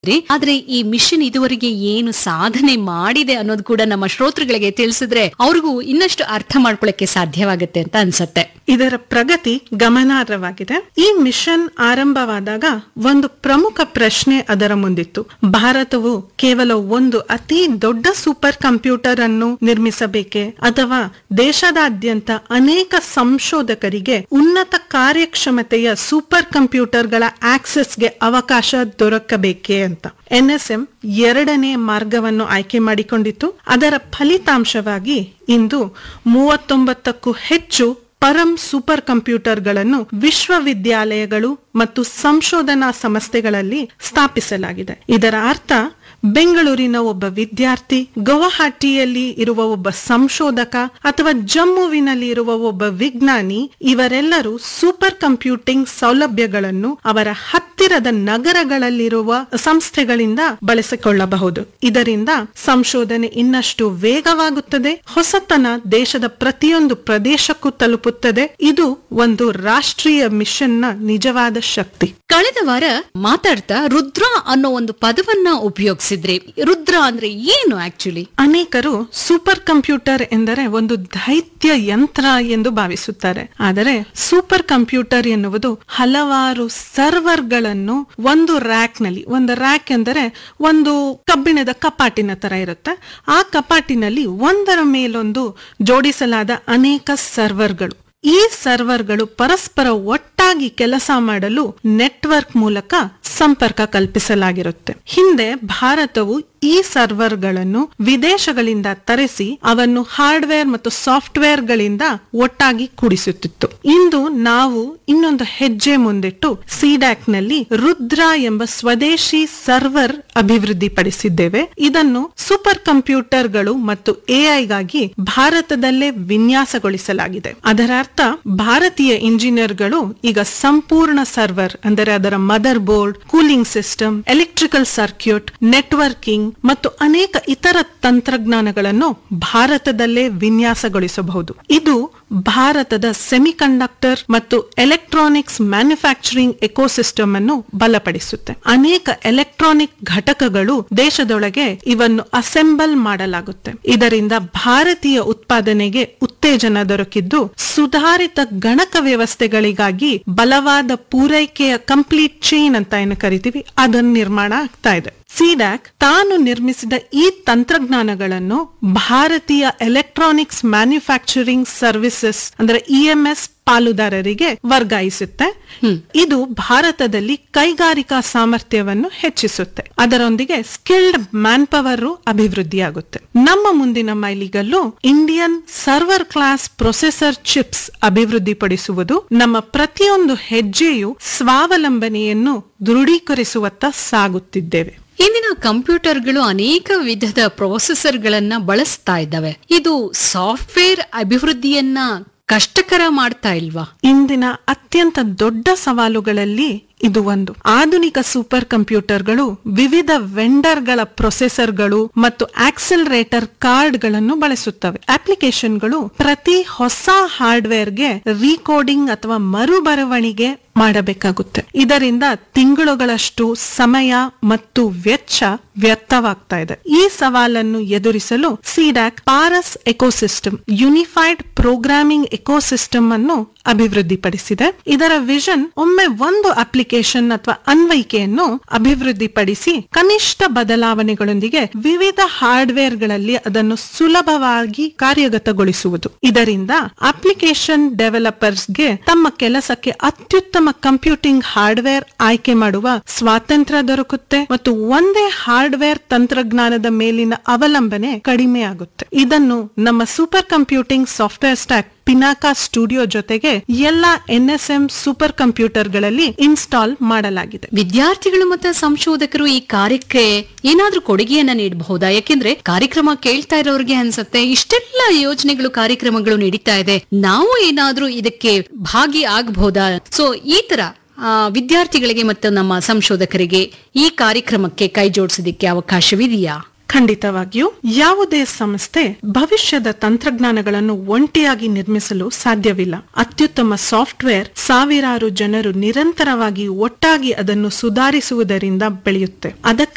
ಆದ್ರೆ ಈ ಮಿಷನ್ ಇದುವರೆಗೆ ಏನು ಸಾಧನೆ ಮಾಡಿದೆ ಅನ್ನೋದು ಕೂಡ ನಮ್ಮ ಶ್ರೋತೃಗಳಿಗೆ ತಿಳಿಸಿದ್ರೆ ಅವ್ರಿಗೂ ಇನ್ನಷ್ಟು ಅರ್ಥ ಮಾಡ್ಕೊಳ್ಳಕ್ಕೆ ಸಾಧ್ಯವಾಗುತ್ತೆ ಅಂತ ಅನ್ಸತ್ತೆ ಇದರ ಪ್ರಗತಿ ಗಮನಾರ್ಹವಾಗಿದೆ ಈ ಮಿಷನ್ ಆರಂಭವಾದಾಗ ಒಂದು ಪ್ರಮುಖ ಪ್ರಶ್ನೆ ಅದರ ಮುಂದಿತ್ತು ಭಾರತವು ಕೇವಲ ಒಂದು ಅತಿ ದೊಡ್ಡ ಸೂಪರ್ ಕಂಪ್ಯೂಟರ್ ಅನ್ನು ನಿರ್ಮಿಸಬೇಕೆ ಅಥವಾ ದೇಶದಾದ್ಯಂತ ಅನೇಕ ಸಂಶೋಧಕರಿಗೆ ಉನ್ನತ ಕಾರ್ಯಕ್ಷಮತೆಯ ಸೂಪರ್ ಕಂಪ್ಯೂಟರ್ಗಳ ಆಕ್ಸೆಸ್ಗೆ ಅವಕಾಶ ದೊರಕಬೇಕೆ ಅಂತ ಎನ್ಎಸ್ಎಂ ಎರಡನೇ ಮಾರ್ಗವನ್ನು ಆಯ್ಕೆ ಮಾಡಿಕೊಂಡಿತ್ತು ಅದರ ಫಲಿತಾಂಶವಾಗಿ ಇಂದು ಮೂವತ್ತೊಂಬತ್ತಕ್ಕೂ ಹೆಚ್ಚು ಪರಂ ಸೂಪರ್ ಕಂಪ್ಯೂಟರ್ಗಳನ್ನು ವಿಶ್ವವಿದ್ಯಾಲಯಗಳು ಮತ್ತು ಸಂಶೋಧನಾ ಸಂಸ್ಥೆಗಳಲ್ಲಿ ಸ್ಥಾಪಿಸಲಾಗಿದೆ ಇದರ ಅರ್ಥ ಬೆಂಗಳೂರಿನ ಒಬ್ಬ ವಿದ್ಯಾರ್ಥಿ ಗುವಾಹಟಿಯಲ್ಲಿ ಇರುವ ಒಬ್ಬ ಸಂಶೋಧಕ ಅಥವಾ ಜಮ್ಮುವಿನಲ್ಲಿ ಇರುವ ಒಬ್ಬ ವಿಜ್ಞಾನಿ ಇವರೆಲ್ಲರೂ ಸೂಪರ್ ಕಂಪ್ಯೂಟಿಂಗ್ ಸೌಲಭ್ಯಗಳನ್ನು ಅವರ ಹತ್ತಿರದ ನಗರಗಳಲ್ಲಿರುವ ಸಂಸ್ಥೆಗಳಿಂದ ಬಳಸಿಕೊಳ್ಳಬಹುದು ಇದರಿಂದ ಸಂಶೋಧನೆ ಇನ್ನಷ್ಟು ವೇಗವಾಗುತ್ತದೆ ಹೊಸತನ ದೇಶದ ಪ್ರತಿಯೊಂದು ಪ್ರದೇಶಕ್ಕೂ ತಲುಪುತ್ತದೆ ಇದು ಒಂದು ರಾಷ್ಟ್ರೀಯ ಮಿಷನ್ನ ನಿಜವಾದ ಶಕ್ತಿ ಕಳೆದ ವಾರ ಮಾತಾಡ್ತಾ ರುದ್ರ ಅನ್ನೋ ಒಂದು ಪದವನ್ನ ಉಪಯೋಗಿಸಿದ್ರಿ ರುದ್ರ ಅಂದ್ರೆ ಏನು ಆಕ್ಚುಲಿ ಅನೇಕರು ಸೂಪರ್ ಕಂಪ್ಯೂಟರ್ ಎಂದರೆ ಒಂದು ದೈತ್ಯ ಯಂತ್ರ ಎಂದು ಭಾವಿಸುತ್ತಾರೆ ಆದರೆ ಸೂಪರ್ ಕಂಪ್ಯೂಟರ್ ಎನ್ನುವುದು ಹಲವಾರು ಸರ್ವರ್ಗಳನ್ನು ಒಂದು ರ್ಯಾಕ್ ನಲ್ಲಿ ಒಂದು ರ್ಯಾಕ್ ಎಂದರೆ ಒಂದು ಕಬ್ಬಿಣದ ಕಪಾಟಿನ ತರ ಇರುತ್ತೆ ಆ ಕಪಾಟಿನಲ್ಲಿ ಒಂದರ ಮೇಲೊಂದು ಜೋಡಿಸಲಾದ ಅನೇಕ ಸರ್ವರ್ಗಳು ಈ ಸರ್ವರ್ಗಳು ಪರಸ್ಪರ ಒಟ್ಟಾಗಿ ಕೆಲಸ ಮಾಡಲು ನೆಟ್ವರ್ಕ್ ಮೂಲಕ ಸಂಪರ್ಕ ಕಲ್ಪಿಸಲಾಗಿರುತ್ತೆ ಹಿಂದೆ ಭಾರತವು ಈ ಸರ್ವರ್ಗಳನ್ನು ವಿದೇಶಗಳಿಂದ ತರಿಸಿ ಅವನ್ನು ಹಾರ್ಡ್ವೇರ್ ಮತ್ತು ಸಾಫ್ಟ್ವೇರ್ ಗಳಿಂದ ಒಟ್ಟಾಗಿ ಕೂಡಿಸುತ್ತಿತ್ತು ಇಂದು ನಾವು ಇನ್ನೊಂದು ಹೆಜ್ಜೆ ಮುಂದಿಟ್ಟು ಸಿಡ್ಯಾಕ್ ನಲ್ಲಿ ರುದ್ರ ಎಂಬ ಸ್ವದೇಶಿ ಸರ್ವರ್ ಅಭಿವೃದ್ಧಿಪಡಿಸಿದ್ದೇವೆ ಇದನ್ನು ಸೂಪರ್ ಕಂಪ್ಯೂಟರ್ಗಳು ಮತ್ತು ಎಐಗಾಗಿ ಭಾರತದಲ್ಲೇ ವಿನ್ಯಾಸಗೊಳಿಸಲಾಗಿದೆ ಅದರ ಅರ್ಥ ಭಾರತೀಯ ಇಂಜಿನಿಯರ್ಗಳು ಈಗ ಸಂಪೂರ್ಣ ಸರ್ವರ್ ಅಂದರೆ ಅದರ motherboard cooling system electrical circuit networking ಮತ್ತು ಅನೇಕ ಇತರ ತಂತ್ರಜ್ಞಾನಗಳನ್ನು ಭಾರತದಲ್ಲೇ ವಿನ್ಯಾಸಗೊಳಿಸಬಹುದು ಇದು ಭಾರತದ ಸೆಮಿಕಂಡಕ್ಟರ್ ಮತ್ತು ಎಲೆಕ್ಟ್ರಾನಿಕ್ಸ್ ಮ್ಯಾನುಫ್ಯಾಕ್ಚರಿಂಗ್ ಎಕೋಸಿಸ್ಟಮ್ ಅನ್ನು ಬಲಪಡಿಸುತ್ತೆ ಅನೇಕ ಎಲೆಕ್ಟ್ರಾನಿಕ್ ಘಟಕಗಳು ದೇಶದೊಳಗೆ ಇವನ್ನು ಅಸೆಂಬಲ್ ಮಾಡಲಾಗುತ್ತೆ ಇದರಿಂದ ಭಾರತೀಯ ಉತ್ಪಾದನೆಗೆ ಉತ್ತೇಜನ ದೊರಕಿದ್ದು ಸುಧಾರಿತ ಗಣಕ ವ್ಯವಸ್ಥೆಗಳಿಗಾಗಿ ಬಲವಾದ ಪೂರೈಕೆಯ ಕಂಪ್ಲೀಟ್ ಚೈನ್ ಅಂತ ಏನು ಕರಿತೀವಿ ಅದನ್ನು ನಿರ್ಮಾಣ ಆಗ್ತಾ ಇದೆ ಸಿಡ್ಯಾಕ್ ತಾನು ನಿರ್ಮಿಸಿದ ಈ ತಂತ್ರಜ್ಞಾನಗಳನ್ನು ಭಾರತೀಯ ಎಲೆಕ್ಟ್ರಾನಿಕ್ಸ್ ಮ್ಯಾನುಫ್ಯಾಕ್ಚರಿಂಗ್ ಸರ್ವಿಸಸ್ ಅಂದ್ರೆ ಇಎಂಎಸ್ ಪಾಲುದಾರರಿಗೆ ವರ್ಗಾಯಿಸುತ್ತೆ ಇದು ಭಾರತದಲ್ಲಿ ಕೈಗಾರಿಕಾ ಸಾಮರ್ಥ್ಯವನ್ನು ಹೆಚ್ಚಿಸುತ್ತೆ ಅದರೊಂದಿಗೆ ಸ್ಕಿಲ್ಡ್ ಮ್ಯಾನ್ ಪವರ್ ಅಭಿವೃದ್ಧಿಯಾಗುತ್ತೆ ನಮ್ಮ ಮುಂದಿನ ಮೈಲಿಗಲ್ಲು Indian server class processor chips ಅಭಿವೃದ್ಧಿಪಡಿಸುವುದು ನಮ್ಮ ಪ್ರತಿಯೊಂದು ಹೆಜ್ಜೆಯು ಸ್ವಾವಲಂಬನೆಯನ್ನು ದೃಢೀಕರಿಸುವತ್ತ ಸಾಗುತ್ತಿದ್ದೇವೆ ಇಂದಿನ ಕಂಪ್ಯೂಟರ್ಗಳು ಅನೇಕ ವಿಧದ ಪ್ರೊಸೆಸರ್ಗಳನ್ನ ಬಳಸ್ತಾ ಇದ್ದಾವೆ ಇದು ಸಾಫ್ಟ್ವೇರ್ ಅಭಿವೃದ್ಧಿಯನ್ನ ಕಷ್ಟಕರ ಮಾಡ್ತಾ ಇಲ್ವಾ ಇಂದಿನ ಅತ್ಯಂತ ದೊಡ್ಡ ಸವಾಲುಗಳಲ್ಲಿ ಇದು ಒಂದು ಆಧುನಿಕ ಸೂಪರ್ ಕಂಪ್ಯೂಟರ್ಗಳು ವಿವಿಧ ವೆಂಡರ್ಗಳ ಪ್ರೊಸೆಸರ್ಗಳು ಮತ್ತು ಆಕ್ಸಲರೇಟರ್ ಕಾರ್ಡ್ಗಳನ್ನು ಬಳಸುತ್ತವೆ ಅಪ್ಲಿಕೇಶನ್ಗಳು ಪ್ರತಿ ಹೊಸ ಹಾರ್ಡ್ವೇರ್ಗೆ ರೀಕೋಡಿಂಗ್ ಅಥವಾ ಮರುಬರವಣಿಗೆ ಮಾಡಬೇಕಾಗುತ್ತೆ ಇದರಿಂದ ತಿಂಗಳುಗಳಷ್ಟು ಸಮಯ ಮತ್ತು ವೆಚ್ಚ ವ್ಯರ್ಥವಾಗ್ತಾ ಇದೆ ಈ ಸವಾಲನ್ನು ಎದುರಿಸಲು CDAC Paras ecosystem unified programming ecosystem ಅನ್ನು ಅಭಿವೃದ್ಧಿಪಡಿಸಿದೆ ಇದರ ವಿಷನ್ ಒಮ್ಮೆ ಒಂದು ಅಪ್ಲಿಕೇಶನ್ ಅಥವಾ ಅನ್ವಯಿಕೆಯನ್ನು ಅಭಿವೃದ್ಧಿಪಡಿಸಿ ಕನಿಷ್ಠ ಬದಲಾವಣೆಗಳೊಂದಿಗೆ ವಿವಿಧ ಹಾರ್ಡ್ವೇರ್ಗಳಲ್ಲಿ ಅದನ್ನು ಸುಲಭವಾಗಿ ಕಾರ್ಯಗತಗೊಳಿಸುವುದು ಇದರಿಂದ ಅಪ್ಲಿಕೇಶನ್ ಡೆವಲಪರ್ಸ್ಗೆ ತಮ್ಮ ಕೆಲಸಕ್ಕೆ ಅತ್ಯುತ್ತಮ ಕಂಪ್ಯೂಟಿಂಗ್ ಹಾರ್ಡ್ವೇರ್ ಆಯ್ಕೆ ಮಾಡುವ ಸ್ವಾತಂತ್ರ್ಯ ದೊರಕುತ್ತೆ ಮತ್ತು ಒಂದೇ ಹಾರ್ಡ್ವೇರ್ ತಂತ್ರಜ್ಞಾನದ ಮೇಲಿನ ಅವಲಂಬನೆ ಕಡಿಮೆ ಆಗುತ್ತೆ ಇದನ್ನು ನಮ್ಮ super computing software stack Pinaka studio ಜೊತೆಗೆ ಎಲ್ಲ ಎನ್ಎಸ್ಎಂ ಸೂಪರ್ ಕಂಪ್ಯೂಟರ್ಗಳಲ್ಲಿ ಇನ್ಸ್ಟಾಲ್ ಮಾಡಲಾಗಿದೆ ವಿದ್ಯಾರ್ಥಿಗಳು ಮತ್ತು ಸಂಶೋಧಕರು ಈ ಕಾರ್ಯಕ್ಕೆ ಏನಾದ್ರೂ ಕೊಡುಗೆಯನ್ನ ನೀಡಬಹುದಾ ಯಾಕೆಂದ್ರೆ ಕಾರ್ಯಕ್ರಮ ಕೇಳ್ತಾ ಇರೋರಿಗೆ ಅನ್ಸುತ್ತೆ ಇಷ್ಟೆಲ್ಲ ಯೋಜನೆಗಳು ಕಾರ್ಯಕ್ರಮಗಳು ನಡೀತಾ ಇದೆ ನಾವು ಏನಾದ್ರೂ ಇದಕ್ಕೆ ಭಾಗಿ ಆಗಬಹುದಾ ಸೊ ಈ ತರ ಆ, ವಿದ್ಯಾರ್ಥಿಗಳಿಗೆ ಮತ್ತು ನಮ್ಮ ಸಂಶೋಧಕರಿಗೆ ಈ ಕಾರ್ಯಕ್ರಮಕ್ಕೆ ಕೈ ಜೋಡಿಸೋದಕ್ಕೆ ಅವಕಾಶವಿದೆಯಾ ಖಂಡಿತವಾಗಿಯೂ ಯಾವುದೇ ಸಂಸ್ಥೆ ಭವಿಷ್ಯದ ತಂತ್ರಜ್ಞಾನಗಳನ್ನು ಒಂಟಿಯಾಗಿ ನಿರ್ಮಿಸಲು ಸಾಧ್ಯವಿಲ್ಲ ಅತ್ಯುತ್ತಮ ಸಾಫ್ಟ್ವೇರ್ ಸಾವಿರಾರು ಜನರು ನಿರಂತರವಾಗಿ ಒಟ್ಟಾಗಿ ಅದನ್ನು ಸುಧಾರಿಸುವುದರಿಂದ ಬೆಳೆಯುತ್ತೆ ಅದಕ್ಕಾಗಿ